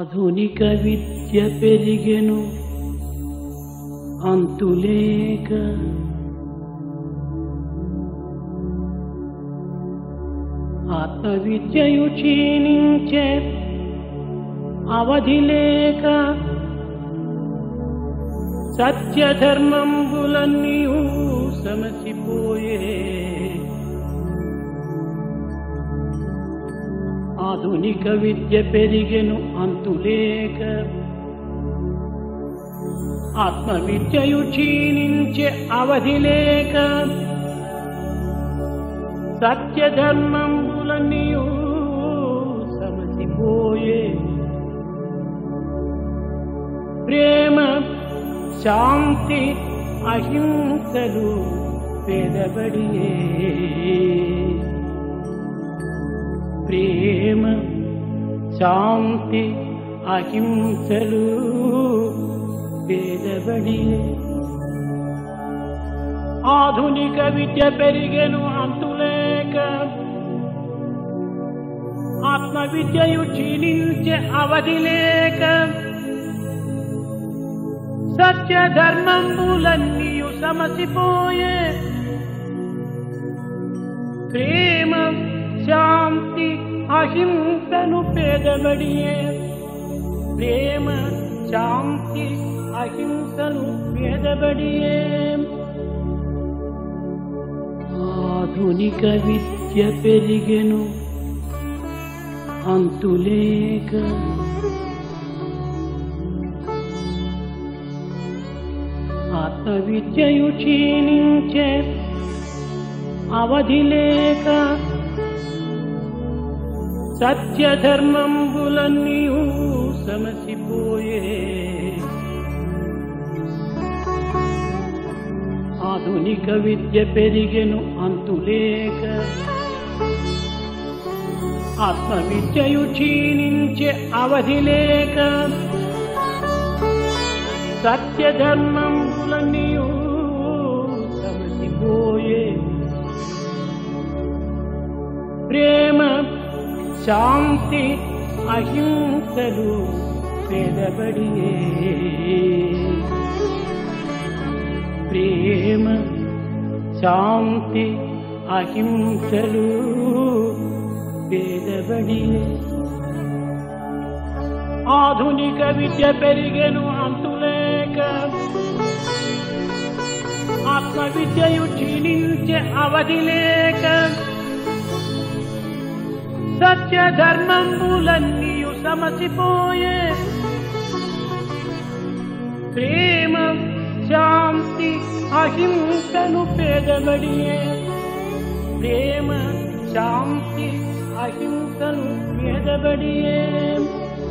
ఆధునిక విద్య పెరిగెను అంతులేక ఆత్మవిద్యయు క్షీణించే అవధి లేక సత్యధర్మంబులన్నీయూ సమసిపోయే ఆధునిక విద్య పెరిగెను అంతులేక ఆత్మ విద్యయు క్షీణించే అవధి లేక సత్యధర్మంబులన్నీయూ సమసిపోయే ప్రేమ శాంతి అహింసలు పేదబడియే ప్రేమ శాంతి అహింసలు పేదబడియే ఆధునిక విద్య పెరిగెను అంతులేక ఆత్మ విద్యయు క్షీణించే అవధి లేక సత్య ధర్మంబులన్నీయు సమసిపోయే ప్రేమ శాంతి అహింసను పేదబడియే ప్రేమ శాంతి అహింసను పేదబడియే ఆధునిక విద్య పెరిగెను అంతులేక ఆత్మ విద్యయు క్షీణించే అవధి లేక సత్యధర్మంబులన్నీయూ సమసిపోయే ఆధునిక విద్య పెరిగెను అంతులేక ఆత్మ విద్యయు క్షీణించే అవధి లేక సత్యధర్మంబులన్నీయూ సమసిపోయే ప్రేమ శాంతి అహింసలు పేదబడియే ప్రేమ శాంతి అహింసలు పేదబడియే ఆధునిక విద్య పెరిగెను అంతులేక ఆత్మ విద్యయు క్షీణించే అవధి లేక సత్య ధర్మంబులన్నీయు సమసిపోయే ప్రేమ శాంతి అహింసను పేదబడియే ప్రేమ శాంతి అహింసను పేదబడియే